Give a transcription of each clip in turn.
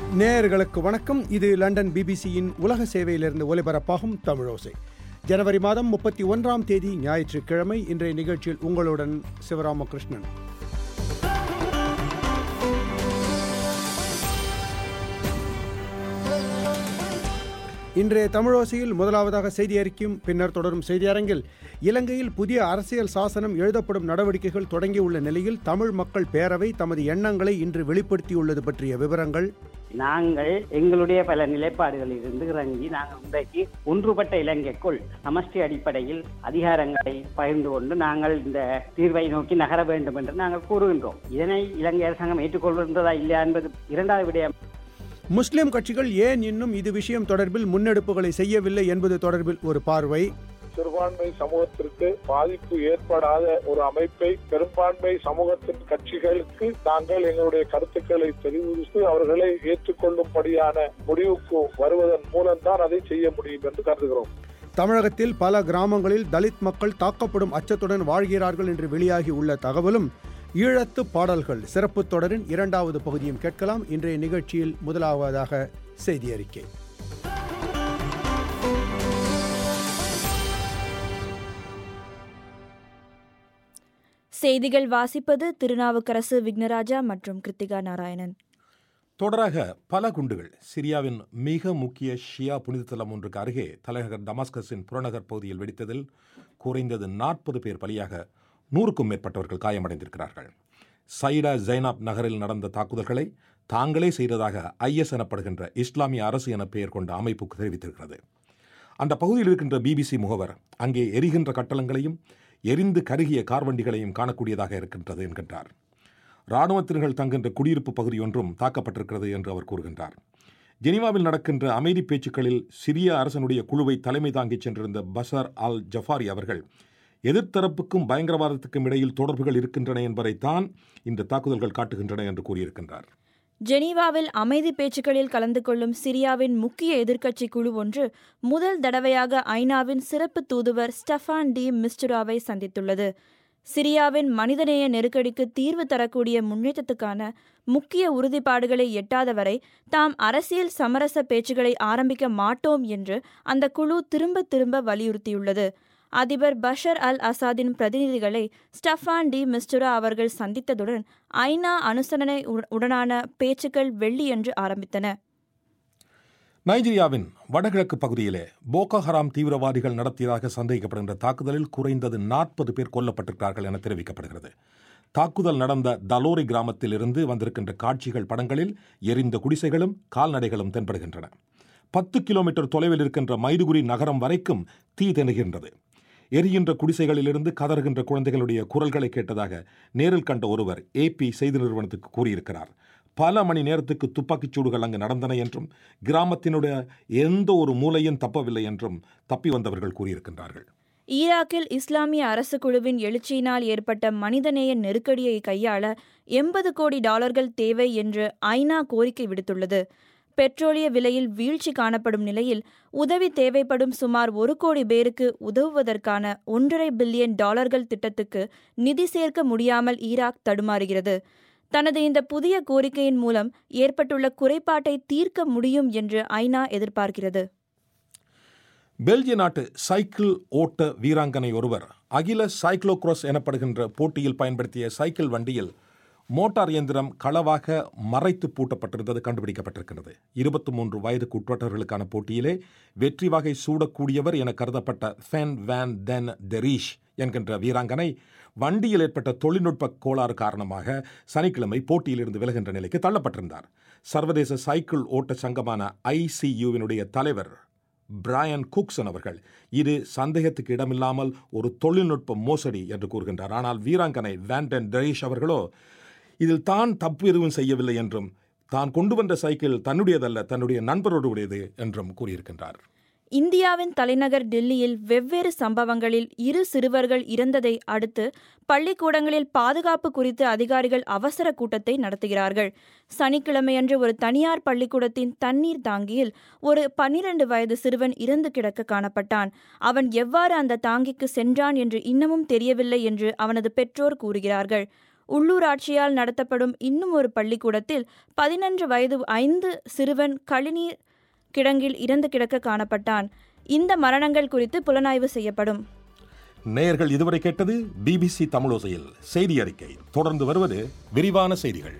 நேயர்களுக்கு வணக்கம் இது லண்டன் பிபிசியின் உலக சேவையிலிருந்து ஒலிபரப்பாகும் தமிழோசை ஜனவரி மாதம் முப்பத்தி ஒன்றாம் தேதி ஞாயிற்றுக்கிழமை இன்றைய நிகழ்ச்சியில் உங்களுடன் சிவராமகிருஷ்ணன் இன்றைய தமிழோசையில் முதலாவதாக செய்தி அறிக்கையும் பின்னர் தொடரும் செய்தியரங்கில் இலங்கையில் புதிய அரசியல் சாசனம் எழுதப்படும் நடவடிக்கைகள் தொடங்கியுள்ள நிலையில் தமிழ் மக்கள் பேரவை தமது எண்ணங்களை இன்று வெளிப்படுத்தியுள்ளது பற்றிய விவரங்கள் நாங்கள் எங்களுடைய பல நிலைப்பாடுகளில் இருந்து இறங்கி நாங்கள் இன்றைக்கு ஒன்றுபட்ட இலங்கைக்குள் சமஷ்டி அடிப்படையில் அதிகாரங்களை பகிர்ந்து கொண்டு நாங்கள் இந்த தீர்வை நோக்கி நகர வேண்டும் என்று நாங்கள் கூறுகின்றோம் இதனை இலங்கை அரசாங்கம் ஏற்றுக்கொள்கின்றதா இல்லையா என்பது இரண்டாவது விடயம் முஸ்லிம் கட்சிகள் ஏன் இன்னும் இது விஷயம் தொடர்பில் முன்னெடுப்புகளை செய்யவில்லை என்பது தொடர்பில் ஒரு பார்வை சிறுபான்மை சமூகத்திற்கு பாதிப்பு ஏற்படாத ஒரு அமைப்பை பெரும்பான்மை சமூகத்தின் கட்சிகளுக்கு நாங்கள் எங்களுடைய கருத்துக்களை தெரிவித்து அவர்களை ஏற்றுக்கொள்ளும்படியான முடிவுக்கு வருவதன் மூலம்தான் அதை செய்ய முடியும் என்று கருதுகிறோம் தமிழகத்தில் பல கிராமங்களில் தலித் மக்கள் தாக்கப்படும் அச்சத்துடன் வாழ்கிறார்கள் என்று வெளியாகி உள்ள தகவலும் ஈழத்து பாடல்கள் சிறப்பு தொடரின் இரண்டாவது பகுதியும் கேட்கலாம் இன்றைய நிகழ்ச்சியில் முதலாவதாக செய்தி அறிக்கை செய்திகள் வாசிப்பது திருநாவுக்கரசு விக்னராஜா மற்றும் கிருத்திகா நாராயணன் தொடராக பல குண்டுகள் சிரியாவின் மிக முக்கிய ஷியா புனித தலம் ஒன்றுக்கு அருகே தலைநகர் டமாஸ்கஸின் புறநகர் பகுதியில் வெடித்ததில் குறைந்தது நாற்பது பேர் பலியாக நூறுக்கும் மேற்பட்டவர்கள் காயமடைந்திருக்கிறார்கள் சைடா ஜைனாப் நகரில் நடந்த தாக்குதல்களை தாங்களே செய்ததாக ஐஎஸ் எனப்படுகின்ற இஸ்லாமிய அரசு என பெயர் கொண்ட அமைப்பு தெரிவித்திருக்கிறது அந்த பகுதியில் இருக்கின்ற பிபிசி முகவர் அங்கே எரிகின்ற கட்டளங்களையும் எரிந்து கருகிய கார்வண்டிகளையும் காணக்கூடியதாக இருக்கின்றது என்கின்றார் இராணுவத்தினர்கள் தங்கின்ற குடியிருப்பு பகுதி ஒன்றும் தாக்கப்பட்டிருக்கிறது என்று அவர் கூறுகின்றார் ஜெனீவாவில் நடக்கின்ற அமைதி பேச்சுக்களில் சிரிய அரசனுடைய குழுவை தலைமை தாங்கிச் சென்றிருந்த பஷர் அல் ஜஃபாரி அவர்கள் எதிர்த்தரப்புக்கும் பயங்கரவாதத்துக்கும் இடையில் தொடர்புகள் இருக்கின்றன என்பதைத்தான் இந்த தாக்குதல்கள் காட்டுகின்றன என்று கூறியிருக்கின்றார் ஜெனீவாவில் அமைதி பேச்சுக்களில் கலந்து கொள்ளும் சிரியாவின் முக்கிய எதிர்க்கட்சி குழு ஒன்று முதல் தடவையாக ஐநாவின் சிறப்பு தூதுவர் ஸ்டெஃபான் டி மிஸ்டுராவை சந்தித்துள்ளது சிரியாவின் மனிதநேய நெருக்கடிக்கு தீர்வு தரக்கூடிய முன்னேற்றத்துக்கான முக்கிய உறுதிப்பாடுகளை எட்டாதவரை தாம் அரசியல் சமரச பேச்சுக்களை ஆரம்பிக்க மாட்டோம் என்று அந்த குழு திரும்ப திரும்ப வலியுறுத்தியுள்ளது அதிபர் பஷர் அல் அசாதின் பிரதிநிதிகளை ஸ்டஃபான் டி மிஸ்டுரா அவர்கள் சந்தித்ததுடன் ஐநா அனுசரணை உடனான பேச்சுக்கள் வெள்ளியன்று ஆரம்பித்தன நைஜீரியாவின் வடகிழக்கு பகுதியிலே போகோ ஹராம் தீவிரவாதிகள் நடத்தியதாக சந்தேகிக்கப்படுகின்ற தாக்குதலில் குறைந்தது நாற்பது பேர் கொல்லப்பட்டிருக்கிறார்கள் என தெரிவிக்கப்படுகிறது தாக்குதல் நடந்த தலோரி கிராமத்தில் இருந்து வந்திருக்கின்ற காட்சிகள் படங்களில் எரிந்த குடிசைகளும் கால்நடைகளும் தென்படுகின்றன பத்து கிலோமீட்டர் தொலைவில் இருக்கின்ற மைதுகுரி நகரம் வரைக்கும் தீ தெனுகின்றது எரிகின்ற குடிசைகளிலிருந்து கதறுகின்ற குழந்தைகளுடைய குரல்களை கேட்டதாக நேரில் கண்ட ஒருவர் ஏபி செய்தி நிறுவனத்துக்கு கூறியிருக்கிறார் பல மணி நேரத்துக்கு துப்பாக்கிச் சூடுகள் அங்கு நடந்தன என்றும் கிராமத்தினுடைய எந்த ஒரு மூலையும் தப்பவில்லை என்றும் தப்பி வந்தவர்கள் கூறியிருக்கின்றார்கள் ஈராக்கில் இஸ்லாமிய அரசு குழுவின் எழுச்சியினால் ஏற்பட்ட மனிதநேய நெருக்கடியை கையாள எண்பது கோடி டாலர்கள் தேவை என்று ஐநா கோரிக்கை விடுத்துள்ளது பெட்ரோலிய விலையில் வீழ்ச்சி காணப்படும் நிலையில் உதவி தேவைப்படும் சுமார் ஒரு கோடி பேருக்கு உதவுவதற்கான ஒன்றரை பில்லியன் டாலர்கள் திட்டத்துக்கு நிதி சேர்க்க முடியாமல் ஈராக் தடுமாறுகிறது தனது இந்த புதிய கோரிக்கையின் மூலம் ஏற்பட்டுள்ள குறைபாட்டை தீர்க்க முடியும் என்று ஐநா எதிர்பார்க்கிறது பெல்ஜிய நாட்டு சைக்கிள் ஓட்ட வீராங்கனை ஒருவர் அகில சைக்ளோக்ராஸ் எனப்படுகின்ற போட்டியில் பயன்படுத்திய சைக்கிள் வண்டியில் மோட்டார் இயந்திரம் களவாக மறைத்து பூட்டப்பட்டிருந்தது கண்டுபிடிக்கப்பட்டிருக்கிறது இருபத்தி மூன்று வயதுக்கு உட்பட்டவர்களுக்கான போட்டியிலே வெற்றி வகை சூடக்கூடியவர் என கருதப்பட்ட ஃபென் வேன் தென் தெரீஷ் என்கின்ற வீராங்கனை வண்டியில் ஏற்பட்ட தொழில்நுட்ப கோளாறு காரணமாக சனிக்கிழமை போட்டியிலிருந்து விலகின்ற நிலைக்கு தள்ளப்பட்டிருந்தார் சர்வதேச சைக்கிள் ஓட்ட சங்கமான ஐசியுவினுடைய தலைவர் பிராயன் குக்சன் அவர்கள் இது சந்தேகத்துக்கு இடமில்லாமல் ஒரு தொழில்நுட்ப மோசடி என்று கூறுகின்றார் ஆனால் வீராங்கனை வேண்டன் டெரீஷ் அவர்களோ இதில் தான் தப்பு எதுவும் செய்யவில்லை என்றும் தான் கொண்டு வந்த சைக்கிள் தன்னுடையதல்ல தன்னுடைய நண்பரோடுடையது என்றும் கூறியிருக்கின்றார் இந்தியாவின் தலைநகர் டெல்லியில் வெவ்வேறு சம்பவங்களில் இரு சிறுவர்கள் இறந்ததை அடுத்து பள்ளிக்கூடங்களில் பாதுகாப்பு குறித்து அதிகாரிகள் அவசர கூட்டத்தை நடத்துகிறார்கள் சனிக்கிழமையன்று ஒரு தனியார் பள்ளிக்கூடத்தின் தண்ணீர் தாங்கியில் ஒரு பன்னிரண்டு வயது சிறுவன் இறந்து கிடக்க காணப்பட்டான் அவன் எவ்வாறு அந்த தாங்கிக்கு சென்றான் என்று இன்னமும் தெரியவில்லை என்று அவனது பெற்றோர் கூறுகிறார்கள் உள்ளூராட்சியால் நடத்தப்படும் இன்னும் ஒரு பள்ளிக்கூடத்தில் பதினொன்று வயது ஐந்து சிறுவன் கழிநீர் கிடங்கில் இறந்து கிடக்க காணப்பட்டான் இந்த மரணங்கள் குறித்து புலனாய்வு செய்யப்படும் நேயர்கள் இதுவரை கேட்டது பிபிசி தமிழோசையில் செய்தி அறிக்கை தொடர்ந்து வருவது விரிவான செய்திகள்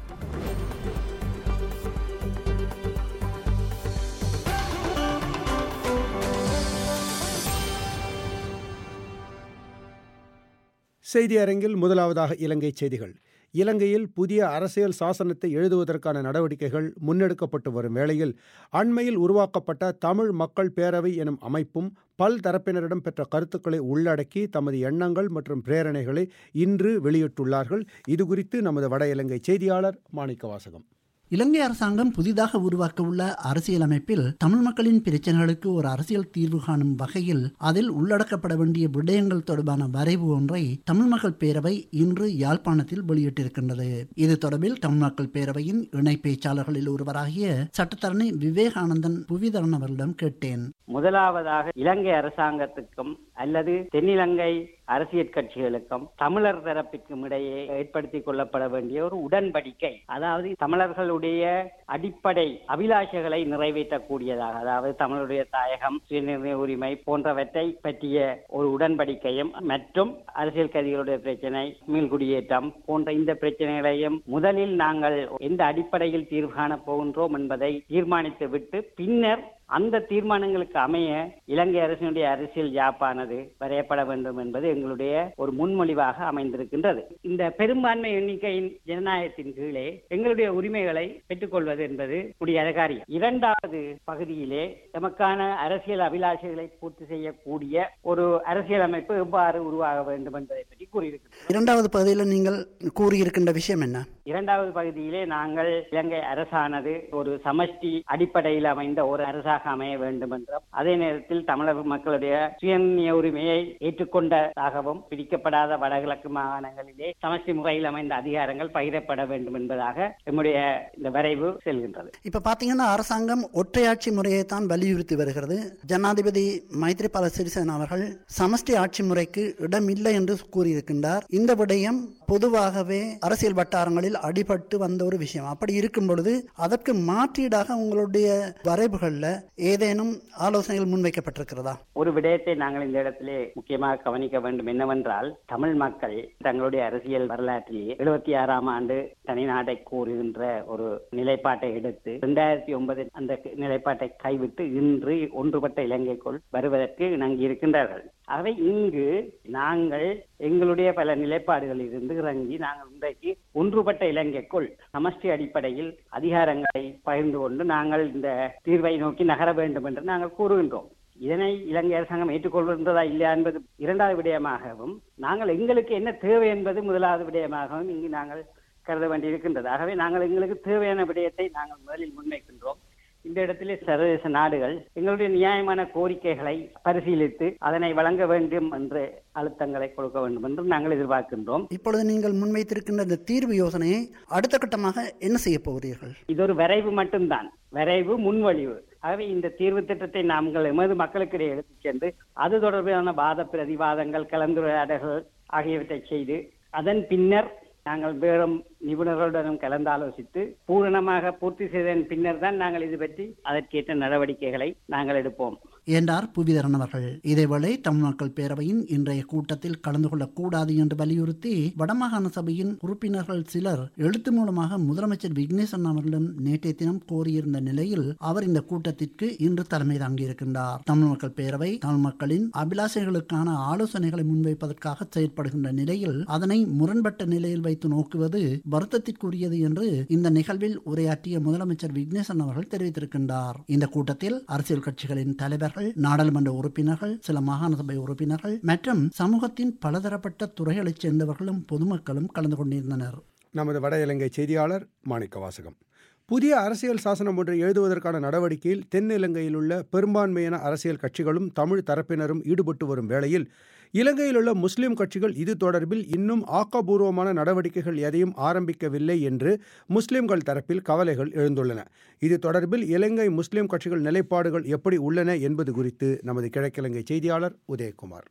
செய்தி அரங்கில் முதலாவதாக இலங்கை செய்திகள் இலங்கையில் புதிய அரசியல் சாசனத்தை எழுதுவதற்கான நடவடிக்கைகள் முன்னெடுக்கப்பட்டு வரும் வேளையில் அண்மையில் உருவாக்கப்பட்ட தமிழ் மக்கள் பேரவை எனும் அமைப்பும் பல் தரப்பினரிடம் பெற்ற கருத்துக்களை உள்ளடக்கி தமது எண்ணங்கள் மற்றும் பிரேரணைகளை இன்று வெளியிட்டுள்ளார்கள் இதுகுறித்து நமது வட இலங்கை செய்தியாளர் மாணிக்க வாசகம் இலங்கை அரசாங்கம் புதிதாக உருவாக்க உள்ள அரசியலமைப்பில் தமிழ் மக்களின் பிரச்சனைகளுக்கு ஒரு அரசியல் தீர்வு காணும் வகையில் அதில் உள்ளடக்கப்பட வேண்டிய விடயங்கள் தொடர்பான வரைவு ஒன்றை தமிழ் மக்கள் பேரவை இன்று யாழ்ப்பாணத்தில் வெளியிட்டிருக்கின்றது இது தொடர்பில் தமிழ் மக்கள் பேரவையின் இணை பேச்சாளர்களில் ஒருவராகிய சட்டத்தரணி விவேகானந்தன் புவிதரன் அவர்களிடம் கேட்டேன் முதலாவதாக இலங்கை அரசாங்கத்துக்கும் அல்லது தென்னிலங்கை அரசியல் கட்சிகளுக்கும் தமிழர் தரப்பிற்கும் இடையே ஏற்படுத்திக் கொள்ளப்பட வேண்டிய ஒரு உடன்படிக்கை அதாவது தமிழர்களுடைய அடிப்படை அபிலாஷைகளை நிறைவேற்றக்கூடியதாக அதாவது தமிழருடைய தாயகம் சுயநிர்ணய உரிமை போன்றவற்றை பற்றிய ஒரு உடன்படிக்கையும் மற்றும் அரசியல் கைதிகளுடைய பிரச்சனை மீள்குடியேற்றம் போன்ற இந்த பிரச்சனைகளையும் முதலில் நாங்கள் எந்த அடிப்படையில் தீர்வு காணப் போகின்றோம் என்பதை தீர்மானித்து விட்டு பின்னர் அந்த தீர்மானங்களுக்கு அமைய இலங்கை அரசினுடைய அரசியல் யாப்பானது வரையப்பட வேண்டும் என்பது எங்களுடைய ஒரு முன்மொழிவாக அமைந்திருக்கின்றது இந்த பெரும்பான்மை எண்ணிக்கையின் ஜனநாயகத்தின் கீழே எங்களுடைய உரிமைகளை பெற்றுக்கொள்வது என்பது முடியாத காரியம் இரண்டாவது பகுதியிலே எமக்கான அரசியல் அபிலாஷைகளை பூர்த்தி செய்யக்கூடிய ஒரு அரசியல் அமைப்பு எவ்வாறு உருவாக வேண்டும் என்பதை பற்றி கூறியிருக்கிறோம் இரண்டாவது பகுதியில் நீங்கள் கூறியிருக்கின்ற விஷயம் என்ன இரண்டாவது பகுதியிலே நாங்கள் இலங்கை அரசானது ஒரு சமஷ்டி அடிப்படையில் அமைந்த ஒரு அரசாக அமைய வேண்டும் என்றும் அதே நேரத்தில் தமிழக மக்களுடைய சுயநிய உரிமையை ஏற்றுக்கொண்டதாகவும் பிடிக்கப்படாத வடகிழக்கு மாகாணங்களிலே சமஷ்டி முறையில் அமைந்த அதிகாரங்கள் பகிரப்பட வேண்டும் என்பதாக நம்முடைய இந்த வரைவு செல்கின்றது இப்ப பாத்தீங்கன்னா அரசாங்கம் ஒற்றையாட்சி முறையை தான் வலியுறுத்தி வருகிறது ஜனாதிபதி மைத்ரிபால சிறிசேன அவர்கள் சமஷ்டி ஆட்சி முறைக்கு இடமில்லை என்று கூறியிருக்கின்றார் இந்த விடயம் பொதுவாகவே அரசியல் வட்டாரங்களில் அடிபட்டு வந்த ஒரு விஷயம் அப்படி இருக்கும் பொழுது அதற்கு மாற்றீடாக உங்களுடைய வரைவுகள்ல ஏதேனும் ஆலோசனைகள் முன்வைக்கப்பட்டிருக்கிறதா ஒரு விடயத்தை நாங்கள் இந்த இடத்திலே முக்கியமாக கவனிக்க வேண்டும் என்னவென்றால் தமிழ் மக்கள் தங்களுடைய அரசியல் வரலாற்றிலேயே எழுபத்தி ஆறாம் ஆண்டு தனிநாட்டை கோருகின்ற ஒரு நிலைப்பாட்டை எடுத்து இரண்டாயிரத்தி ஒன்பதில் அந்த நிலைப்பாட்டை கைவிட்டு இன்று ஒன்றுபட்ட இலங்கைக்குள் வருவதற்கு இணங்கி இருக்கின்றார்கள் ஆகவே இங்கு நாங்கள் எங்களுடைய பல நிலைப்பாடுகளில் இருந்து இறங்கி நாங்கள் இன்றைக்கு ஒன்றுபட்ட இலங்கைக்குள் சமஷ்டி அடிப்படையில் அதிகாரங்களை பகிர்ந்து கொண்டு நாங்கள் இந்த தீர்வை நோக்கி நகர வேண்டும் என்று நாங்கள் கூறுகின்றோம் இதனை இலங்கை அரசாங்கம் ஏற்றுக்கொள்கின்றதா இல்லையா என்பது இரண்டாவது விடயமாகவும் நாங்கள் எங்களுக்கு என்ன தேவை என்பது முதலாவது விடயமாகவும் இங்கு நாங்கள் கருத வேண்டியிருக்கின்றது ஆகவே நாங்கள் எங்களுக்கு தேவையான விடயத்தை நாங்கள் முதலில் முன்வைக்கின்றோம் இந்த இடத்திலே சர்வதேச நாடுகள் எங்களுடைய நியாயமான கோரிக்கைகளை பரிசீலித்து அதனை வழங்க வேண்டும் என்று அழுத்தங்களை கொடுக்க வேண்டும் என்று நாங்கள் எதிர்பார்க்கின்றோம் இப்பொழுது நீங்கள் முன்வைத்திருக்கின்ற இந்த தீர்வு யோசனையை அடுத்த கட்டமாக என்ன செய்ய போகிறீர்கள் இது ஒரு வரைவு மட்டும்தான் வரைவு முன்வழிவு ஆகவே இந்த தீர்வு திட்டத்தை நாங்கள் எமது மக்களுக்கிடையே எடுத்துச் சென்று அது தொடர்பான வாத பிரதிவாதங்கள் கலந்துரையாடல்கள் ஆகியவற்றை செய்து அதன் பின்னர் நாங்கள் வேறும் நிபுணர்களுடனும் கலந்தாலோசித்து பூரணமாக பூர்த்தி செய்ததன் பின்னர் தான் நாங்கள் இது பற்றி அதற்கேற்ற நடவடிக்கைகளை நாங்கள் எடுப்போம் என்றார் புவிதரன் அவர்கள் இதேவேளை தமிழ் மக்கள் பேரவையின் இன்றைய கூட்டத்தில் கலந்து கொள்ளக்கூடாது என்று வலியுறுத்தி வடமாகாண சபையின் உறுப்பினர்கள் சிலர் எழுத்து மூலமாக முதலமைச்சர் விக்னேசன் அவர்களிடம் நேற்றைய தினம் கோரியிருந்த நிலையில் அவர் இந்த கூட்டத்திற்கு இன்று தலைமை தாங்கியிருக்கின்றார் தமிழ் மக்கள் பேரவை தமிழ் மக்களின் அபிலாஷைகளுக்கான ஆலோசனைகளை முன்வைப்பதற்காக செயற்படுகின்ற நிலையில் அதனை முரண்பட்ட நிலையில் வைத்து நோக்குவது வருத்தத்திற்குரியது என்று இந்த நிகழ்வில் உரையாற்றிய முதலமைச்சர் விக்னேசன் அவர்கள் தெரிவித்திருக்கின்றார் இந்த கூட்டத்தில் அரசியல் கட்சிகளின் தலைவர்கள் நாடாளுமன்ற உறுப்பினர்கள் சில மாகாண சபை உறுப்பினர்கள் மற்றும் சமூகத்தின் பலதரப்பட்ட துறைகளைச் சேர்ந்தவர்களும் பொதுமக்களும் கலந்து கொண்டிருந்தனர் நமது வட இலங்கை செய்தியாளர் மாணிக்க வாசகம் புதிய அரசியல் சாசனம் ஒன்றை எழுதுவதற்கான நடவடிக்கையில் தென் இலங்கையில் உள்ள பெரும்பான்மையான அரசியல் கட்சிகளும் தமிழ் தரப்பினரும் ஈடுபட்டு வரும் வேளையில் இலங்கையில் உள்ள முஸ்லிம் கட்சிகள் இது தொடர்பில் இன்னும் ஆக்கபூர்வமான நடவடிக்கைகள் எதையும் ஆரம்பிக்கவில்லை என்று முஸ்லிம்கள் தரப்பில் கவலைகள் எழுந்துள்ளன இது தொடர்பில் இலங்கை முஸ்லிம் கட்சிகள் நிலைப்பாடுகள் எப்படி உள்ளன என்பது குறித்து நமது கிழக்கிழங்கை செய்தியாளர் உதயகுமார்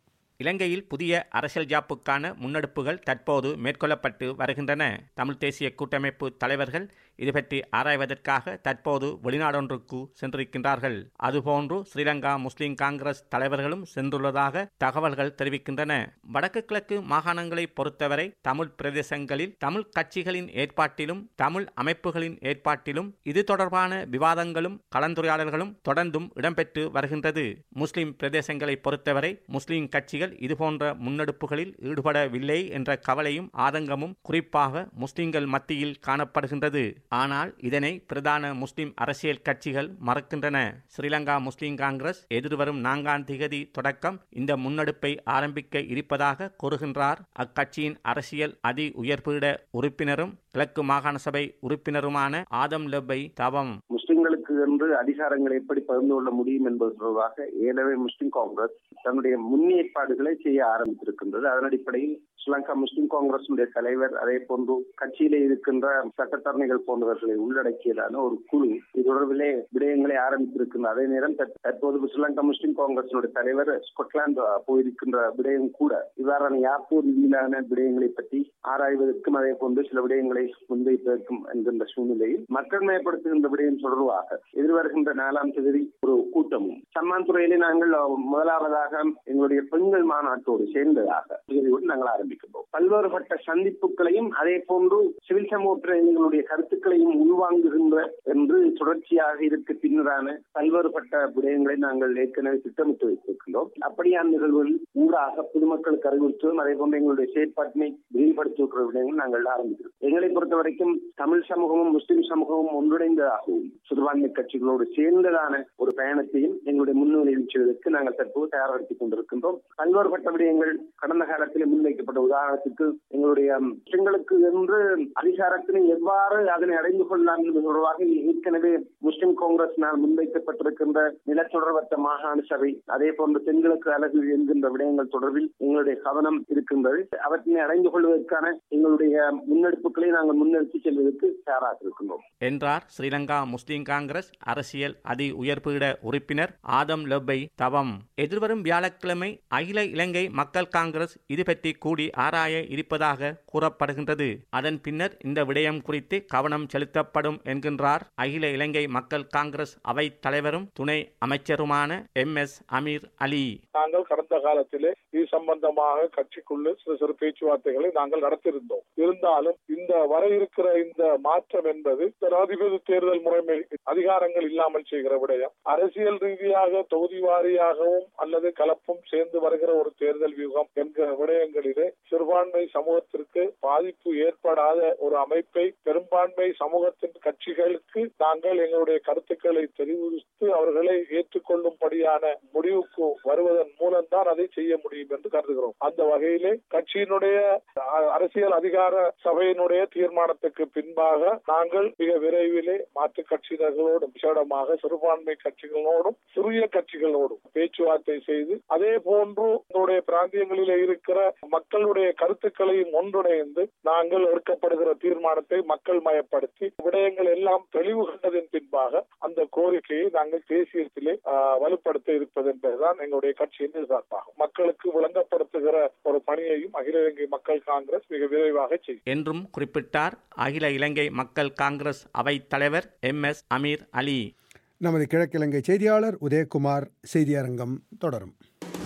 இலங்கையில் புதிய அரசியல் ஜாப்புக்கான முன்னெடுப்புகள் தற்போது மேற்கொள்ளப்பட்டு வருகின்றன தமிழ் தேசிய கூட்டமைப்பு தலைவர்கள் இது பற்றி ஆராய்வதற்காக தற்போது வெளிநாடொன்றுக்கு சென்றிருக்கின்றார்கள் அதுபோன்று ஸ்ரீலங்கா முஸ்லிம் காங்கிரஸ் தலைவர்களும் சென்றுள்ளதாக தகவல்கள் தெரிவிக்கின்றன வடக்கு கிழக்கு மாகாணங்களை பொறுத்தவரை தமிழ் பிரதேசங்களில் தமிழ் கட்சிகளின் ஏற்பாட்டிலும் தமிழ் அமைப்புகளின் ஏற்பாட்டிலும் இது தொடர்பான விவாதங்களும் கலந்துரையாடல்களும் தொடர்ந்தும் இடம்பெற்று வருகின்றது முஸ்லிம் பிரதேசங்களை பொறுத்தவரை முஸ்லிம் கட்சிகள் இதுபோன்ற முன்னெடுப்புகளில் ஈடுபடவில்லை என்ற கவலையும் ஆதங்கமும் குறிப்பாக முஸ்லிம்கள் மத்தியில் காணப்படுகின்றது ஆனால் இதனை பிரதான முஸ்லிம் அரசியல் கட்சிகள் மறக்கின்றன ஸ்ரீலங்கா முஸ்லிம் காங்கிரஸ் எதிர்வரும் நான்காம் திகதி தொடக்கம் இந்த முன்னெடுப்பை ஆரம்பிக்க இருப்பதாக கூறுகின்றார் அக்கட்சியின் அரசியல் அதி உயர்பீட உறுப்பினரும் கிழக்கு மாகாண சபை உறுப்பினருமான ஆதம் லெப்பை தவம் முஸ்லிம்களுக்கு என்று அதிகாரங்களை எப்படி பகிர்ந்து கொள்ள முடியும் என்பது தொடர்பாக ஏழவே முஸ்லிம் காங்கிரஸ் தன்னுடைய முன்னேற்பாடுகளை செய்ய ஆரம்பித்திருக்கின்றது அதன் அடிப்படையில் ஸ்ரீலங்கா முஸ்லிம் காங்கிரசுடைய தலைவர் அதே போன்று கட்சியிலே இருக்கின்ற சட்டத்தரணிகள் போன்றவர்களை உள்ளடக்கியதான ஒரு குழு இது தொடர்பிலே விடயங்களை ஆரம்பித்திருக்கின்ற அதே நேரம் தற்போது ஸ்ரீலங்கா முஸ்லிம் காங்கிரசினுடைய தலைவர் ஸ்கொட்லாந்து போயிருக்கின்ற விடயம் கூட இவ்வாறான யாப்போ ரீதியிலான விடயங்களை பற்றி ஆராய்வதற்கும் அதே போன்று சில விடயங்களை முன்வைப்பதற்கும் என்கின்ற சூழ்நிலையில் மக்கள் மயப்படுத்துகின்ற விடயம் தொடர்பாக எதிர்வருகின்ற நாலாம் தேதி ஒரு கூட்டமும் சம்மாந்துறையிலே நாங்கள் முதலாவதாக எங்களுடைய பெண்கள் மாநாட்டோடு சேர்ந்ததாக நாங்கள் ஆரம்பிக்கிறோம் பல்வேறுபட்ட சந்திப்புகளையும் அதே போன்று சிவில் சமூக பிரதிநிதிகளுடைய கருத்துக்களையும் உள்வாங்குகின்ற என்று தொடர்ச்சியாக இருக்க பின்னரான பல்வேறுபட்ட விடயங்களை நாங்கள் ஏற்கனவே திட்டமிட்டு வைத்திருக்கின்றோம் அப்படியான நிகழ்வுகள் ஊடாக பொதுமக்களுக்கு அறிவுறுத்துவதும் அதே போன்று எங்களுடைய செயற்பாட்டினை விரிவுபடுத்துகிற விடயங்கள் நாங்கள் ஆரம்பிக்கிறோம் எங்களை பொறுத்த வரைக்கும் தமிழ் சமூகமும் முஸ்லிம் சமூகமும் ஒன்றிணைந்ததாகவும் சிறுபான்மை கட்சிகளோடு சேர்ந்ததான ஒரு பயணத்தையும் எங்களுடைய முன்னிலையில் செய்வதற்கு நாங்கள் தற்போது தயார்படுத்திக் கொண்டிருக்கின்றோம் பல்வேறுபட்ட விடயங்கள் கடந்த காலத்தில் முன்வைக்கப்பட்ட உதாரணத்துக்கு எங்களுடைய முஸ்லிம்களுக்கு என்று அதிகாரத்தினை எவ்வாறு அதனை அடைந்து கொள்ளலாம் என்பது தொடர்பாக ஏற்கனவே முஸ்லிம் காங்கிரசினால் முன்வைக்கப்பட்டிருக்கின்ற நிலத்தொடர்பற்ற மாகாண சபை அதே போன்று தென்கிழக்கு அழகு என்கின்ற விடயங்கள் தொடர்பில் எங்களுடைய கவனம் இருக்கின்றது அவற்றினை அடைந்து கொள்வதற்கான எங்களுடைய முன்னெடுப்புகளை நாங்கள் முன்னெடுத்து செல்வதற்கு தயாராக இருக்கின்றோம் என்றார் ஸ்ரீலங்கா முஸ்லிம் காங்கிரஸ் அரசியல் அதி உயர்பீட உறுப்பினர் ஆதம் லெப்பை தவம் எதிர்வரும் வியாழக்கிழமை அகில இலங்கை மக்கள் காங்கிரஸ் இது பற்றி கூடி ஆராய இருப்பதாக கூறப்படுகின்றது அதன் பின்னர் இந்த விடயம் குறித்து கவனம் செலுத்தப்படும் என்கின்றார் அகில இலங்கை மக்கள் காங்கிரஸ் அவை தலைவரும் துணை அமைச்சருமான எம் எஸ் அமீர் அலி நாங்கள் கடந்த காலத்திலே இது சம்பந்தமாக கட்சிக்குள்ளே சிறு சிறு பேச்சுவார்த்தைகளை நாங்கள் நடத்தியிருந்தோம் இருந்தாலும் இந்த வர இருக்கிற இந்த மாற்றம் என்பது ஜனாதிபதி தேர்தல் முறைமை அதிகாரங்கள் இல்லாமல் செய்கிற விடயம் அரசியல் ரீதியாக தொகுதி வாரியாகவும் அல்லது கலப்பும் சேர்ந்து வருகிற ஒரு தேர்தல் வியூகம் என்கிற விடயங்களிலே சிறுபான்மை சமூகத்திற்கு பாதிப்பு ஏற்படாத ஒரு அமைப்பை பெரும்பான்மை சமூகத்தின் கட்சிகளுக்கு நாங்கள் எங்களுடைய கருத்துக்களை தெரிவித்து அவர்களை ஏற்றுக்கொள்ளும்படியான முடிவுக்கு வருவதன் மூலம்தான் அதை செய்ய முடியும் என்று கருதுகிறோம் அந்த வகையிலே கட்சியினுடைய அரசியல் அதிகார சபையினுடைய தீர்மானத்துக்கு பின்பாக நாங்கள் மிக விரைவிலே மாற்றுக் கட்சியினர்களோடும் விசேடமாக சிறுபான்மை கட்சிகளோடும் சிறிய கட்சிகளோடும் பேச்சுவார்த்தை செய்து அதே போன்று நம்முடைய பிராந்தியங்களிலே இருக்கிற மக்களுடைய கருத்துக்களையும் ஒன்றிணைந்து நாங்கள் எடுக்கப்படுகிற தீர்மானத்தை மக்கள் மயப்படுத்தி விடயங்கள் எல்லாம் தெளிவு கண்டதின் பின்பாக அந்த கோரிக்கையை நாங்கள் தேசியத்திலே வலுப்படுத்த இருப்பது என்பதுதான் எங்களுடைய கட்சியின் எதிர்பார்ப்பாகும் மக்களுக்கு விளங்கப்படுத்துகிற ஒரு பணியையும் அகில இலங்கை மக்கள் காங்கிரஸ் மிக விரைவாக செய்யும் என்றும் குறிப்பிட்டார் அகில இலங்கை மக்கள் காங்கிரஸ் அவை தலைவர் எம் எஸ் அமீர் அலி நமது கிழக்கிழங்கை செய்தியாளர் உதயகுமார் செய்தியரங்கம் தொடரும்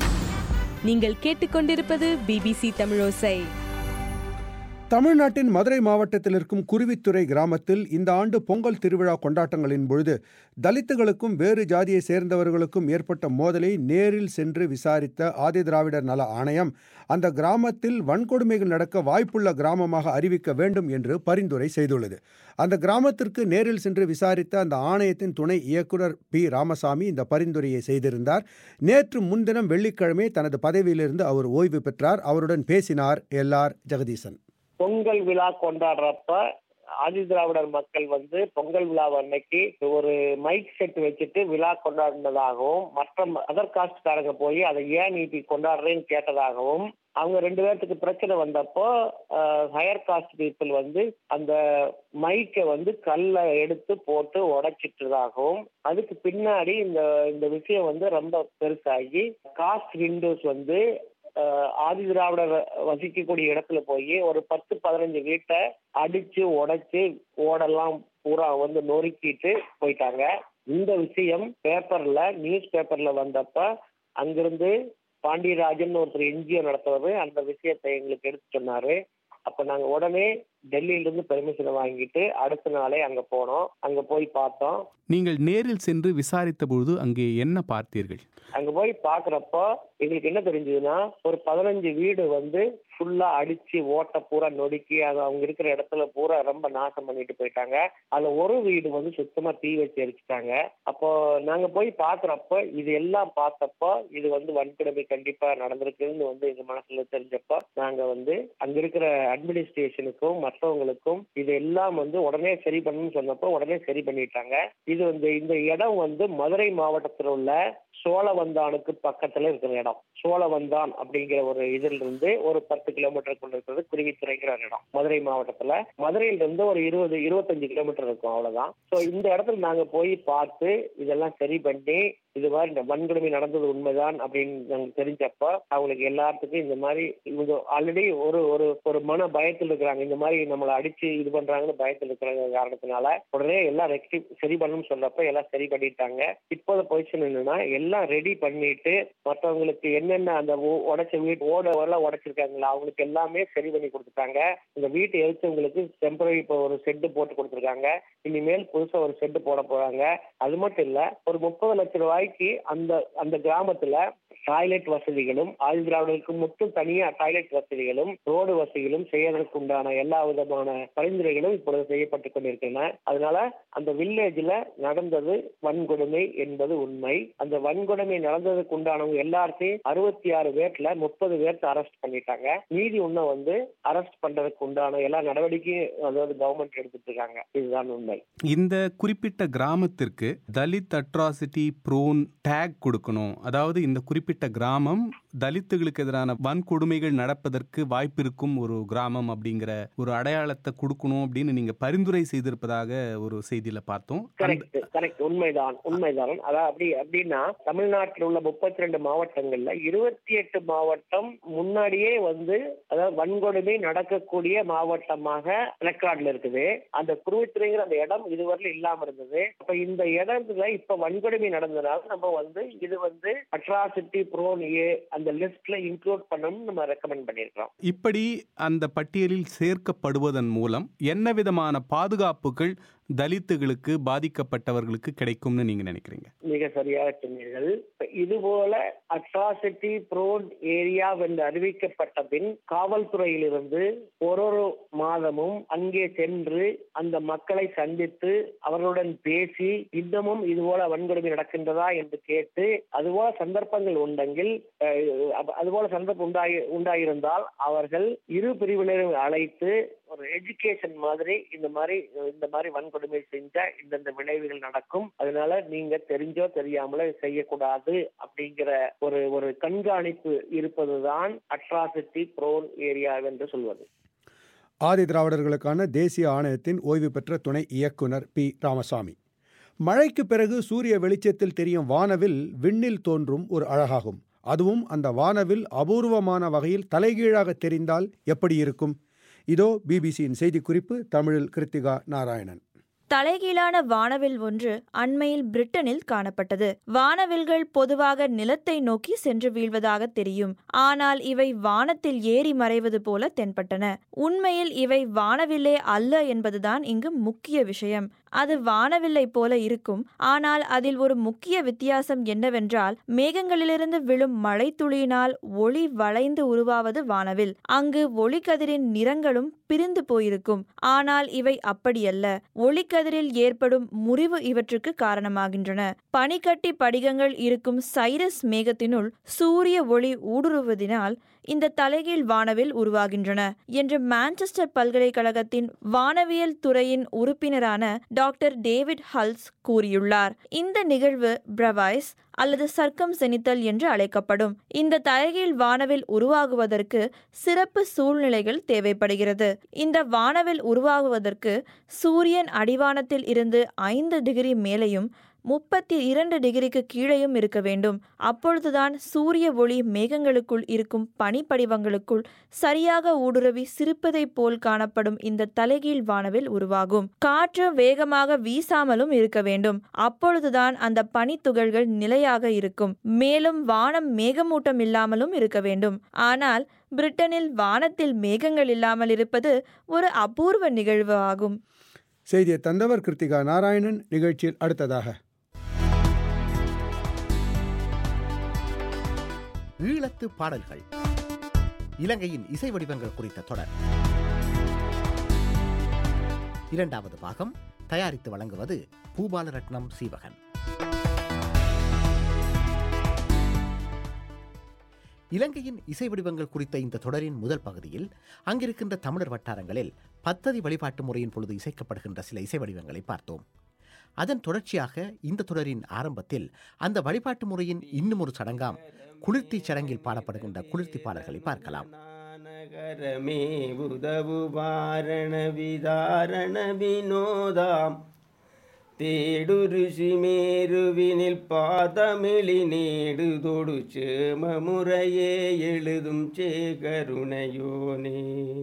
நீங்கள் கேட்டுக்கொண்டிருப்பது பிபிசி தமிழோசை தமிழ்நாட்டின் மதுரை மாவட்டத்தில் இருக்கும் குருவித்துறை கிராமத்தில் இந்த ஆண்டு பொங்கல் திருவிழா கொண்டாட்டங்களின் பொழுது தலித்துகளுக்கும் வேறு ஜாதியை சேர்ந்தவர்களுக்கும் ஏற்பட்ட மோதலை நேரில் சென்று விசாரித்த ஆதிதிராவிடர் நல ஆணையம் அந்த கிராமத்தில் வன்கொடுமைகள் நடக்க வாய்ப்புள்ள கிராமமாக அறிவிக்க வேண்டும் என்று பரிந்துரை செய்துள்ளது அந்த கிராமத்திற்கு நேரில் சென்று விசாரித்த அந்த ஆணையத்தின் துணை இயக்குநர் பி ராமசாமி இந்த பரிந்துரையை செய்திருந்தார் நேற்று முன்தினம் வெள்ளிக்கிழமை தனது பதவியிலிருந்து அவர் ஓய்வு பெற்றார் அவருடன் பேசினார் எல் ஆர் ஜெகதீசன் பொங்கல் விழா கொண்டாடுறப்ப ஆதி திராவிடர் மக்கள் வந்து பொங்கல் விழா அன்னைக்கு ஒரு மைக் செட் வச்சுட்டு விழா கொண்டாடினதாகவும் மற்ற அதர் காஸ்ட்காரங்க போய் அதை ஏன் நீ இப்படி கொண்டாடுறேன்னு கேட்டதாகவும் அவங்க ரெண்டு பேர்த்துக்கு பிரச்சனை வந்தப்போ ஹையர் காஸ்ட் பீப்புள் வந்து அந்த மைக்கை வந்து கல்லை எடுத்து போட்டு உடைச்சிட்டதாகவும் அதுக்கு பின்னாடி இந்த இந்த விஷயம் வந்து ரொம்ப பெருசாகி காஸ்ட் விண்டோஸ் வந்து அஹ், ஆதி திராவிடர் வசிக்கக்கூடிய இடத்துல போய் ஒரு பத்து பதினஞ்சு வீட்டை அடிச்சு உடைச்சு ஓடெல்லாம் பூரா வந்து நொறுக்கிட்டு போயிட்டாங்க இந்த விஷயம் பேப்பர்ல நியூஸ் பேப்பர்ல வந்தப்ப அங்கிருந்து பாண்டியராஜன் ஒருத்தர் என்ஜிஓ நடத்துறது அந்த விஷயத்தை எங்களுக்கு எடுத்து சொன்னாரு அப்ப நாங்க உடனே டெல்லியில இருந்து பெர்மிஷன் வாங்கிட்டு அடுத்த நாளே அங்க போனோம் அங்க போய் பார்த்தோம் நீங்கள் நேரில் சென்று விசாரித்த பொழுது அங்கே என்ன பார்த்தீர்கள் அங்க போய் பாக்குறப்போ எங்களுக்கு என்ன தெரிஞ்சதுன்னா ஒரு பதினஞ்சு வீடு வந்து ஃபுல்லா அடிச்சு ஓட்ட பூரா நொறுக்கி அது அவங்க இருக்கிற இடத்துல பூரா ரொம்ப நாசம் பண்ணிட்டு போயிட்டாங்க அதுல ஒரு வீடு வந்து சுத்தமா தீ வச்சு எரிச்சிட்டாங்க அப்போ நாங்க போய் பாக்குறப்போ இது எல்லாம் பார்த்தப்போ இது வந்து வன்கொடுமை கண்டிப்பா நடந்திருக்குன்னு வந்து எங்க மனசுல தெரிஞ்சப்போ நாங்க வந்து அங்க இருக்கிற அட்மினிஸ்ட்ரேஷனுக்கும் மற்றவங்களுக்கும் இது எல்லாம் வந்து உடனே சரி பண்ணணும்னு சொன்னப்போ உடனே சரி பண்ணிட்டாங்க இது வந்து இந்த இடம் வந்து மதுரை மாவட்டத்தில் உள்ள சோழவந்தானுக்கு பக்கத்துல இருக்கிற இடம் சோழவந்தான் அப்படிங்கிற ஒரு இதுல இருந்து ஒரு பத்து கிலோமீட்டருக்குள்ள இருக்கிறது குருவித்துறைங்கிற ஒரு இடம் மதுரை மாவட்டத்துல மதுரையில இருந்து ஒரு இருபது இருபத்தஞ்சு கிலோமீட்டர் இருக்கும் அவ்வளவுதான் சோ இந்த இடத்துல நாங்க போய் பார்த்து இதெல்லாம் சரி பண்ணி இது மாதிரி இந்த வன்கொடுமை நடந்தது உண்மைதான் அப்படின்னு நாங்க தெரிஞ்சப்போ அவங்களுக்கு எல்லாத்துக்கும் இந்த மாதிரி இவங்க ஆல்ரெடி ஒரு ஒரு ஒரு மன பயத்தில் இருக்கிறாங்க இந்த மாதிரி நம்மளை அடிச்சு இது பண்றாங்கன்னு பயத்தில் இருக்கிற காரணத்தினால உடனே எல்லாம் ரெக்டி சரி பண்ணணும்னு சொல்றப்ப எல்லாம் சரி பண்ணிட்டாங்க இப்போத பொசிஷன் என்னன்னா எல்லாம் ரெடி பண்ணிட்டு மற்றவங்களுக்கு என்னென்ன அந்த உ- உடைச்ச வீட்டு ஓட எல்லாம் உடைச்சிருக்காங்களா அவங்களுக்கு எல்லாமே சரி பண்ணி கொடுத்துட்டாங்க இந்த வீட்டை எரிச்சவங்களுக்கு டெம்பரரி இப்போ ஒரு செட்டு போட்டு கொடுத்துருக்காங்க இனிமேல் புதுசா ஒரு செட்டு போட போறாங்க அது மட்டும் இல்ல ஒரு முப்பது லட்சம் ரூபாய்க்கு அந்த அந்த கிராமத்துல டாய்லெட் வசதிகளும் ஆதி திராவிடர்களுக்கு மட்டும் தனியா டாய்லெட் வசதிகளும் ரோடு வசதிகளும் செய்யறதுக்கு உண்டான எல்லா விதமான பரிந்துரைகளும் இப்பொழுது செய்யப்பட்டு கொண்டிருக்கின்றன அதனால அந்த வில்லேஜ்ல நடந்தது வன்கொடுமை என்பது உண்மை அந்த வன்கொடுமை நடந்ததுக்கு உண்டானவங்க எல்லாத்தையும் அறுபத்தி ஆறு பேர்ல முப்பது பேர்த்த அரெஸ்ட் பண்ணிட்டாங்க மீதி இன்னும் வந்து அரெஸ்ட் பண்றதுக்கு உண்டான எல்லா நடவடிக்கையும் அதாவது கவர்மெண்ட் எடுத்துட்டு இருக்காங்க இதுதான் உண்மை இந்த குறிப்பிட்ட கிராமத்திற்கு தலித் அட்ராசிட்டி ப்ரோன் டேக் கொடுக்கணும் அதாவது இந்த குறிப்பிட்ட கிராமம் தலித்துகளுக்கு எதிரான வன்கொடுமைகள் நடப்பதற்கு வாய்ப்பிருக்கும் ஒரு கிராமம் அப்படிங்கிற ஒரு அடையாளத்தை கொடுக்கணும் அப்படின்னு நீங்க பரிந்துரை செய்திருப்பதாக ஒரு செய்தியில பார்த்தோம் அந்த- கரெக்ட் கரெக்ட் உண்மைதான் உண்மைதான் அதான் அப்படி அப்படின்னா தமிழ்நாட்டில் உள்ள முப்பத்தி ரெண்டு மாவட்டங்கள்ல இருபத்தி எட்டு மாவட்டம் முன்னாடியே வந்து அதாவது வன்கொடுமை நடக்கக்கூடிய மாவட்டமாக ரெக்கார்ட்ல இருக்குது அந்த குருவித்துறைங்கிற அந்த இடம் இதுவரையிலும் இல்லாம இருந்தது அப்ப இந்த இடத்துல இப்ப வன்கொடுமை நடந்ததுனால நம்ம வந்து இது வந்து அட்ராசிட்டி ப்ரோன் ஏ அந்த லிஸ்ட்ல இன்க்ளூட் பண்ணணும்னு நம்ம ரெக்கமெண்ட் பண்ணியிருக்கிறோம் இப்படி அந்த பட்டியலில் சேர்க்கப்படுவதன் மூலம் என்ன விதமான பாதுகாப்புகள் தலித்துகளுக்கு பாதிக்கப்பட்டவர்களுக்கு கிடைக்கும்னு நீங்க நினைக்கிறீங்க மிக சரியாக சொன்னீர்கள் இது போல அட்ராசிட்டி ப்ரோன் ஏரியா என்று அறிவிக்கப்பட்ட பின் காவல்துறையிலிருந்து ஒரு ஒரு மாதமும் அங்கே சென்று அந்த மக்களை சந்தித்து அவர்களுடன் பேசி இன்னமும் இது போல வன்கொடுமை நடக்கின்றதா என்று கேட்டு அதுபோல சந்தர்ப்பங்கள் உண்டெങ്കിൽ அஹ், அப்ப அதுபோல சந்தர்ப்பம் உண்டாகி உண்டாயிருந்தால் அவர்கள் இரு பிரிவினரும் அழைத்து ஒரு எஜுகேஷன் மாதிரி இந்த மாதிரி இந்த மாதிரி வன்கொடுமை செஞ்சா இந்தந்த விளைவுகள் நடக்கும் அதனால நீங்க தெரிஞ்சோ தெரியாமலோ செய்யக்கூடாது அப்படிங்கிற ஒரு ஒரு கண்காணிப்பு இருப்பதுதான் அட்ராசிட்டி ப்ரோன் ஏரியா என்று சொல்வது ஆதி திராவிடர்களுக்கான தேசிய ஆணையத்தின் ஓய்வு பெற்ற துணை இயக்குனர் பி ராமசாமி மழைக்கு பிறகு சூரிய வெளிச்சத்தில் தெரியும் வானவில் விண்ணில் தோன்றும் ஒரு அழகாகும் அதுவும் அந்த வானவில் அபூர்வமான வகையில் தலைகீழாக தெரிந்தால் எப்படி இருக்கும் இதோ பிபிசியின் செய்திக்குறிப்பு தமிழில் கிருத்திகா நாராயணன் தலைகீழான வானவில் ஒன்று அண்மையில் பிரிட்டனில் காணப்பட்டது வானவில்கள் பொதுவாக நிலத்தை நோக்கி சென்று வீழ்வதாக தெரியும் ஆனால் இவை வானத்தில் ஏறி மறைவது போல தென்பட்டன உண்மையில் இவை வானவில்லே அல்ல என்பதுதான் இங்கு முக்கிய விஷயம் அது வானவில்லை போல இருக்கும் ஆனால் அதில் ஒரு முக்கிய வித்தியாசம் என்னவென்றால் மேகங்களிலிருந்து விழும் மழைத்துளியினால் ஒளி வளைந்து உருவாவது வானவில் அங்கு ஒளிக்கதிரின் நிறங்களும் பிரிந்து போயிருக்கும் ஆனால் இவை அப்படியல்ல ஒளிக்கதிரில் ஏற்படும் முறிவு இவற்றுக்கு காரணமாகின்றன பனிக்கட்டி படிகங்கள் இருக்கும் சைரஸ் மேகத்தினுள் சூரிய ஒளி ஊடுருவதினால் இந்த தலைகீழ் வானவில் உருவாகின்றன என்று மான்செஸ்டர் பல்கலைக்கழகத்தின் வானவியல் துறையின் உறுப்பினரான டாக்டர் டேவிட் ஹல்ஸ் கூறியுள்ளார் இந்த நிகழ்வு பிரவாய்ஸ் அல்லது சர்க்கம் செனித்தல் என்று அழைக்கப்படும் இந்த தலைகீழ் வானவில் உருவாகுவதற்கு சிறப்பு சூழ்நிலைகள் தேவைப்படுகிறது இந்த வானவில் உருவாகுவதற்கு சூரியன் அடிவானத்தில் இருந்து ஐந்து டிகிரி மேலேயும் முப்பத்தி இரண்டு டிகிரிக்கு கீழேயும் இருக்க வேண்டும் அப்பொழுதுதான் சூரிய ஒளி மேகங்களுக்குள் இருக்கும் பனிப்படிவங்களுக்குள் சரியாக ஊடுருவி சிரிப்பதைப் போல் காணப்படும் இந்த தலைகீழ் வானவில் உருவாகும் காற்று வேகமாக வீசாமலும் இருக்க வேண்டும் அப்பொழுதுதான் அந்த பனித்துகள்கள் நிலையாக இருக்கும் மேலும் வானம் மேகமூட்டம் இல்லாமலும் இருக்க வேண்டும் ஆனால் பிரிட்டனில் வானத்தில் மேகங்கள் இல்லாமல் இருப்பது ஒரு அபூர்வ நிகழ்வு ஆகும் செய்தியை தந்தவர் கிருத்திகா நாராயணன் நிகழ்ச்சியில் அடுத்ததாக ஈழத்து பாடல்கள் இலங்கையின் இசை வடிவங்கள் குறித்த தொடர் இரண்டாவது பாகம் தயாரித்து வழங்குவது பூபாலரட்னம் சீவகன் இலங்கையின் இசை வடிவங்கள் குறித்த இந்த தொடரின் முதல் பகுதியில் அங்கிருக்கின்ற தமிழர் வட்டாரங்களில் பத்ததி வழிபாட்டு முறையின் பொழுது இசைக்கப்படுகின்ற சில இசை வடிவங்களை பார்த்தோம் அதன் தொடர்ச்சியாக இந்த தொடரின் ஆரம்பத்தில் அந்த வழிபாட்டு முறையின் இன்னும் ஒரு சடங்காம் குளிர்த்தி சடங்கில் பாடப்படுகின்ற குளிர்த்தி பாடல்களை பார்க்கலாம் நகரமே உதவு வாரண விதாரண வினோதாம் தேடு ருஷிமேருவினில் பாதமிழி நேடு தொடு சேம முறையே எழுதும் சேகருணையோனே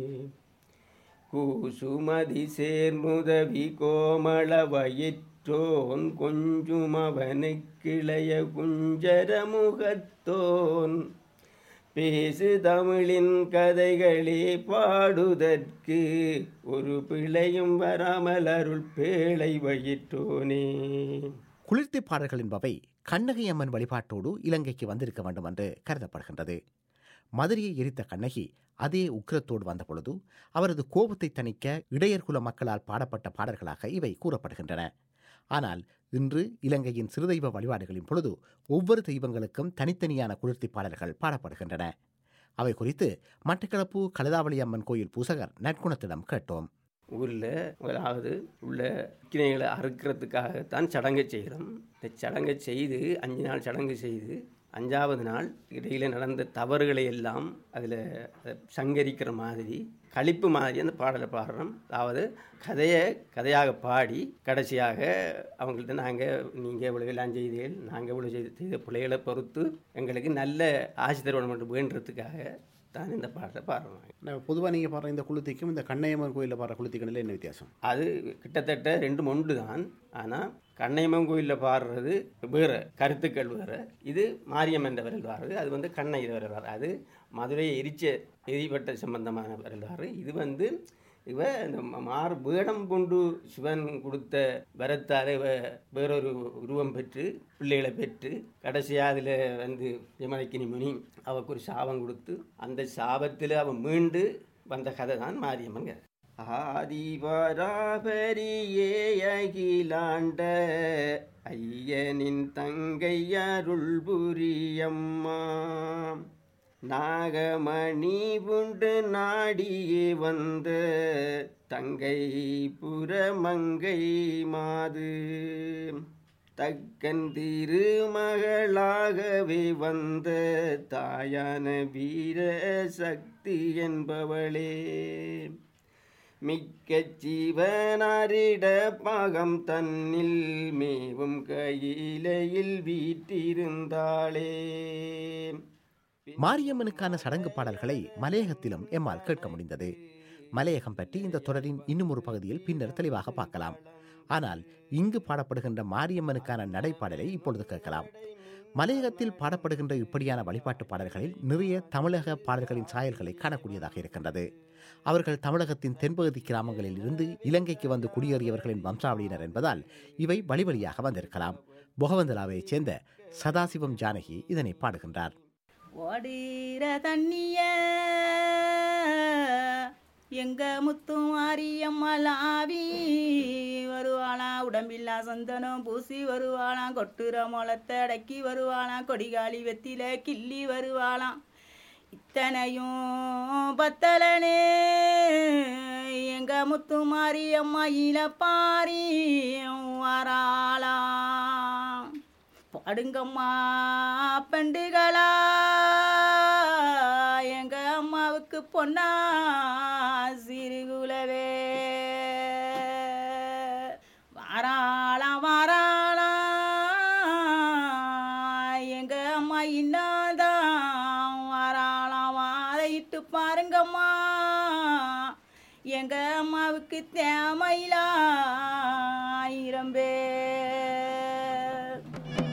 கூசுமதி சேர்முதவி கோமள வயிற்றோன் கொஞ்சும் அவனுக்கிளைய குஞ்சர முகத்தோன் பேசு தமிழின் கதைகளே பாடுதற்கு ஒரு பிழையும் வராமல் அருள் பேழை வயிற்றோனே குளிர்த்தி பாடல்கள் என்பவை கண்ணகி அம்மன் வழிபாட்டோடு இலங்கைக்கு வந்திருக்க வேண்டும் என்று கருதப்படுகின்றது மதுரையை எரித்த கண்ணகி அதே உக்கிரத்தோடு வந்த பொழுது அவரது கோபத்தை தணிக்க இடையர்குல மக்களால் பாடப்பட்ட பாடல்களாக இவை கூறப்படுகின்றன ஆனால் இன்று இலங்கையின் சிறுதெய்வ வழிபாடுகளின் பொழுது ஒவ்வொரு தெய்வங்களுக்கும் தனித்தனியான குளிர்த்தி பாடல்கள் பாடப்படுகின்றன அவை குறித்து மட்டக்களப்பு கலதாவளி அம்மன் கோயில் பூசகர் நற்குணத்திடம் கேட்டோம் ஊரில் முதலாவது உள்ள கிணைகளை அறுக்கிறதுக்காகத்தான் சடங்கை செய்கிறோம் இந்த சடங்கை செய்து அஞ்சு நாள் சடங்கு செய்து அஞ்சாவது நாள் இடையில் நடந்த தவறுகளை எல்லாம் அதில் சங்கரிக்கிற மாதிரி கழிப்பு மாதிரி அந்த பாடலை பாடுறோம் அதாவது கதையை கதையாக பாடி கடைசியாக அவங்கள்ட்ட நாங்கள் நீங்கள் இவ்வளோ எல்லாம் செய்தீர்கள் நாங்கள் இவ்வளோ செய்த செய்த பிள்ளைகளை பொறுத்து எங்களுக்கு நல்ல ஆசி தருவனம் மட்டும் வேண்டுறதுக்காக தான் இந்த பாடலை பாடுறோம் பொதுவாக நீங்கள் பாடுற இந்த குளுத்திக்கும் இந்த கண்ணையம்மன் கோயிலில் பாடுற குளுத்திக்கும் என்ன வித்தியாசம் அது கிட்டத்தட்ட ரெண்டும் ஒன்று தான் ஆனால் கண்ணையம்மன் கோயிலில் பாடுறது வேறு கருத்துக்கள் வேறு இது மாரியம்மன் வரல் பாடுறது அது வந்து கண்ணை வரல் பாடுறது அது மதுரை எரிச்ச எரிபட்ட சம்பந்தமான வரல் பாடுறது இது வந்து இவ இந்த மாறு வேடம் கொண்டு சிவன் கொடுத்த வரத்தால் இவ வேறொரு உருவம் பெற்று பிள்ளைகளை பெற்று கடைசியாக அதில் வந்து யமனக்கினி முனி அவக்கு ஒரு சாபம் கொடுத்து அந்த சாபத்தில் அவன் மீண்டு வந்த கதை தான் மாரியம்மன் கதை ஆதிவராபரியே அகிலாண்ட ஐயனின் தங்கை அருள் புரியம்மா நாகமணி உண்டு நாடியே வந்த தங்கை புறமங்கை மாது தக்கன் திருமகளாகவே வந்த தாயான வீர சக்தி என்பவளே மிக்க ஜீவனாரிட பாகம் தன்னில் மேவும் கையிலையில் வீட்டிருந்தாளே மாரியம்மனுக்கான சடங்கு பாடல்களை மலையகத்திலும் எம்மால் கேட்க முடிந்தது மலையகம் பற்றி இந்த தொடரின் இன்னும் ஒரு பகுதியில் பின்னர் தெளிவாக பார்க்கலாம் ஆனால் இங்கு பாடப்படுகின்ற மாரியம்மனுக்கான நடைப்பாடலை இப்பொழுது கேட்கலாம் மலையகத்தில் பாடப்படுகின்ற இப்படியான வழிபாட்டு பாடல்களில் நிறைய தமிழக பாடல்களின் சாயல்களை காணக்கூடியதாக இருக்கின்றது அவர்கள் தமிழகத்தின் தென்பகுதி கிராமங்களில் இருந்து இலங்கைக்கு வந்து குடியேறியவர்களின் வம்சாவளியினர் என்பதால் இவை வழி வழியாக வந்திருக்கலாம் பொகவந்தலாவைச் சேர்ந்த சதாசிவம் ஜானகி இதனை பாடுகின்றார் ஓடுற தண்ணிய எங்க முத்து மாரியம்மலாவி வருவாளா உடம்பில்லா சந்தனம் பூசி வருவாளாம் கொட்டுற முளத்தை அடக்கி வருவாளாம் கொடிகாலி வெத்தில கிள்ளி வருவாளாம் இத்தனையும் பத்தலனே எங்க முத்து மாரியம்மா இலப்பாரி வராளாம் பாடுங்கம்மா பெண்டுகளா எங்க அம்மாவுக்கு பொன்னா சிறுகுலவே வாராளாம் வாராளாம் பாருங்கம்மா எங்க அம்மாவுக்கு தேமையிலா ஆயிரம் பேர்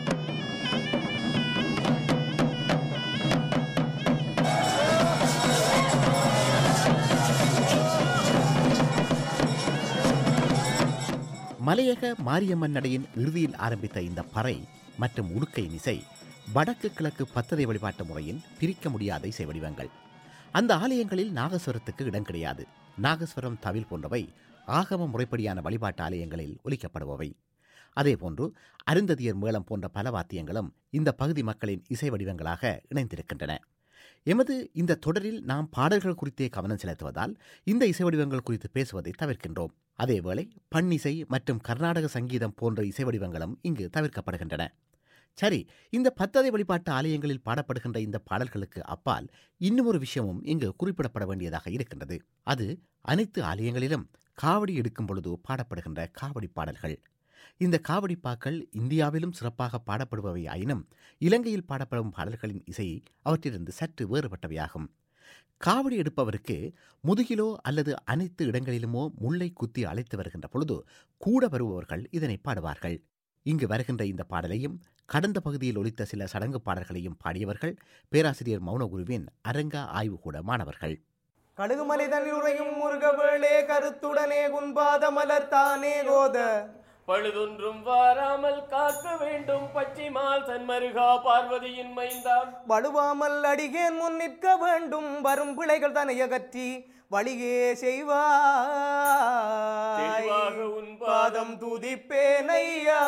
மலையக மாரியம்மன் நடையின் இறுதியில் ஆரம்பித்த இந்த பறை மற்றும் உடுக்கை இசை வடக்கு கிழக்கு பத்ததை வழிபாட்டு முறையின் பிரிக்க முடியாத இசை வடிவங்கள் அந்த ஆலயங்களில் நாகஸ்வரத்துக்கு இடம் கிடையாது நாகஸ்வரம் தவில் போன்றவை ஆகம முறைப்படியான வழிபாட்டு ஆலயங்களில் ஒலிக்கப்படுபவை அதேபோன்று அருந்ததியர் மேளம் போன்ற பல வாத்தியங்களும் இந்த பகுதி மக்களின் இசை வடிவங்களாக இணைந்திருக்கின்றன எமது இந்த தொடரில் நாம் பாடல்கள் குறித்தே கவனம் செலுத்துவதால் இந்த இசை வடிவங்கள் குறித்து பேசுவதை தவிர்க்கின்றோம் அதேவேளை பண்ணிசை மற்றும் கர்நாடக சங்கீதம் போன்ற இசை வடிவங்களும் இங்கு தவிர்க்கப்படுகின்றன சரி இந்த பத்ததை வழிபாட்டு ஆலயங்களில் பாடப்படுகின்ற இந்த பாடல்களுக்கு அப்பால் இன்னும் ஒரு விஷயமும் இங்கு குறிப்பிடப்பட வேண்டியதாக இருக்கின்றது அது அனைத்து ஆலயங்களிலும் காவடி எடுக்கும் பொழுது பாடப்படுகின்ற காவடி பாடல்கள் இந்த காவடி பாக்கள் இந்தியாவிலும் சிறப்பாக பாடப்படுபவை ஆயினும் இலங்கையில் பாடப்படும் பாடல்களின் இசை அவற்றிலிருந்து சற்று வேறுபட்டவையாகும் காவடி எடுப்பவருக்கு முதுகிலோ அல்லது அனைத்து இடங்களிலுமோ முள்ளை குத்தி அழைத்து வருகின்ற பொழுது கூட வருபவர்கள் இதனை பாடுவார்கள் இங்கு வருகின்ற இந்த பாடலையும் கடந்த பகுதியில் ஒலித்த சில சடங்கு பாடல்களையும் பாடியவர்கள் பேராசிரியர் மௌனகுருவின் அரங்க ஆய்வுகூட மாணவர்கள் கழுகுமலை தன்னில் உறையும் முருகவேளே கருத்துடனே குன்பாத மலர் தானே கோத பழுதொன்றும் வாராமல் காக்க வேண்டும் பச்சிமால் சன்மருகா பார்வதியின் மைந்தான் வலுவாமல் அடிகேன் முன் நிற்க வேண்டும் வரும் பிழைகள் தன்னை அகற்றி வழியே செய்வாய் தெளிவாக உன் பாதம் துதிப்பேனையா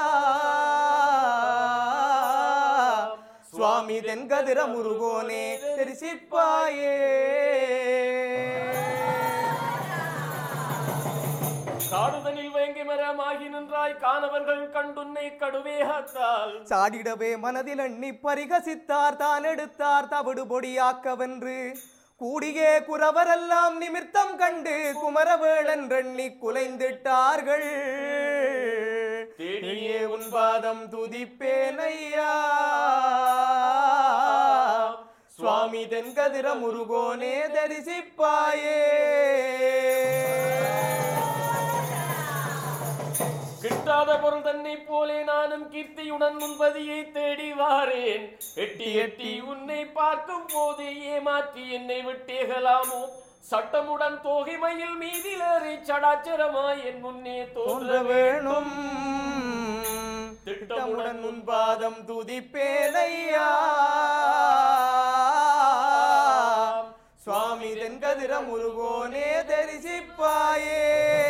சுவாமி தென்கதிர முருகோனே தெரிசிப்பாயே காடுதனில் வேங்கை மரமாகி நின்றாய் காணவர்கள் கண்டுன்னை கடுவேகத்தால் சாடிடவே மனதில் எண்ணி பரிகசித்தார் தான் எடுத்தார் தவிடு பொடியாக்கவென்று கூடியே குறவரெல்லாம் நிமித்தம் கண்டு குமரவேளன்றெண்ணி குலைந்திட்டார்கள் தேடியே உன் பாதம் துதிப்பேனையா சுவாமி தென்கதிர முருகோனே தரிசிப்பாயே கிட்டாத பொருள் தன்னை போலே நானும் கீர்த்தியுடன் முன்பதியை தேடி வாரேன் எட்டி எட்டி உன்னை பார்க்கும் போது ஏமாற்றி என்னை விட்டேகலாமோ சட்டமுடன் தோகைமையில் மீதிலேறி சடாச்சரமாய் என் முன்னே தோன்ற வேணும் திட்டமுடன் உன் பாதம் துதிப்பேனையா சுவாமி தென்கதிர முருகோனே தரிசிப்பாயே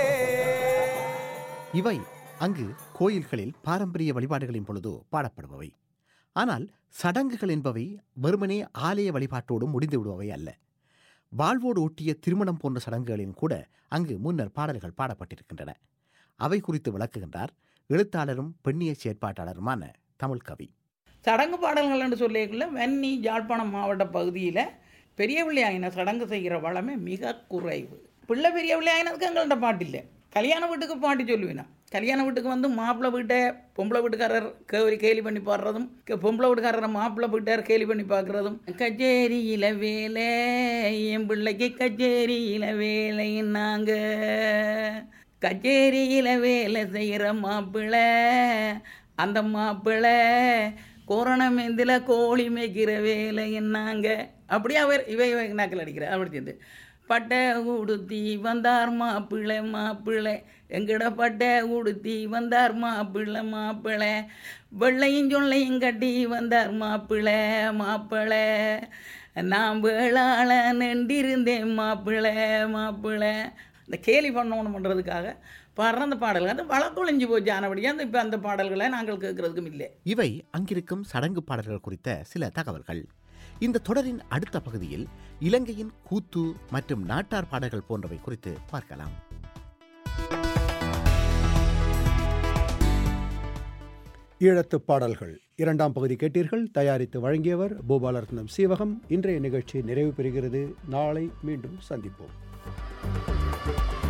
இவை அங்கு கோயில்களில் பாரம்பரிய வழிபாடுகளின் பொழுது பாடப்படுபவை ஆனால் சடங்குகள் என்பவை வெறுமனே ஆலய வழிபாட்டோடு முடிந்து விடுபவை அல்ல வாழ்வோடு ஒட்டிய திருமணம் போன்ற சடங்குகளின் கூட அங்கு முன்னர் பாடல்கள் பாடப்பட்டிருக்கின்றன அவை குறித்து விளக்குகின்றார் எழுத்தாளரும் பெண்ணிய செயற்பாட்டாளருமான தமிழ் கவி சடங்கு பாடல்கள் என்று சொல்லிக்குள்ள வன்னி யாழ்ப்பாணம் மாவட்ட பகுதியில் பெரிய பிள்ளையாயின சடங்கு செய்கிற வளமே மிக குறைவு பிள்ளை பெரிய பிள்ளையாயினதுக்கு எங்கள்கிட்ட பாட்டு இல்லை கல்யாண வீட்டுக்கு பாட்டு சொல்லுவேன் கல்யாண வீட்டுக்கு வந்து மாப்பிள்ளை வீட்டை பொம்பளை வீட்டுக்காரர் கேலி கேலி பண்ணி பாடுறதும் கே- பொம்பளை வீட்டுக்காரரை மாப்பிள்ளை வீட்டார் கேலி பண்ணி பார்க்குறதும் கச்சேரியில வேலை என் பிள்ளைக்கு கச்சேரியில வேலை நாங்கள் கச்சேரியில வேலை செய்கிற மாப்பிள்ளை அந்த மாப்பிள்ளை கோரணமேந்தில் கோழி மேய்க்கிற வேலை என்னாங்க அப்படியே அவர் இவை இவை நாக்கில் அடிக்கிற அப்படி சேர்ந்து பட்டை உடுத்தி வந்தார் மாப்பிள்ளை மாப்பிள்ளை எங்கட பட்டை உடுத்தி வந்தார் மாப்பிள்ளை மாப்பிள்ளை வெள்ளையும் சொல்லையும் கட்டி வந்தார் மாப்பிள்ளை மாப்பிள்ளை நான் வேளாள நின்றிருந்தேன் மாப்பிள்ளை மாப்பிள்ளை இந்த கேலி பண்ணணும் பண்ணுறதுக்காக பாடுற அந்த பாடல்கள் அது வழக்கொழிஞ்சு போச்சு ஆனபடியாக அந்த இப்போ அந்த பாடல்களை நாங்கள் கேட்குறதுக்கும் இல்லை இவை அங்கிருக்கும் சடங்கு பாடல்கள் குறித்த சில தகவல்கள் இந்த தொடரின் அடுத்த பகுதியில் இலங்கையின் கூத்து மற்றும் நாட்டார் பாடல்கள் போன்றவை குறித்து பார்க்கலாம் ஈழத்து பாடல்கள் இரண்டாம் பகுதி கேட்டீர்கள் தயாரித்து வழங்கியவர் பூபாலரத்னம் சீவகம் இன்றைய நிகழ்ச்சி நிறைவு பெறுகிறது நாளை மீண்டும் சந்திப்போம்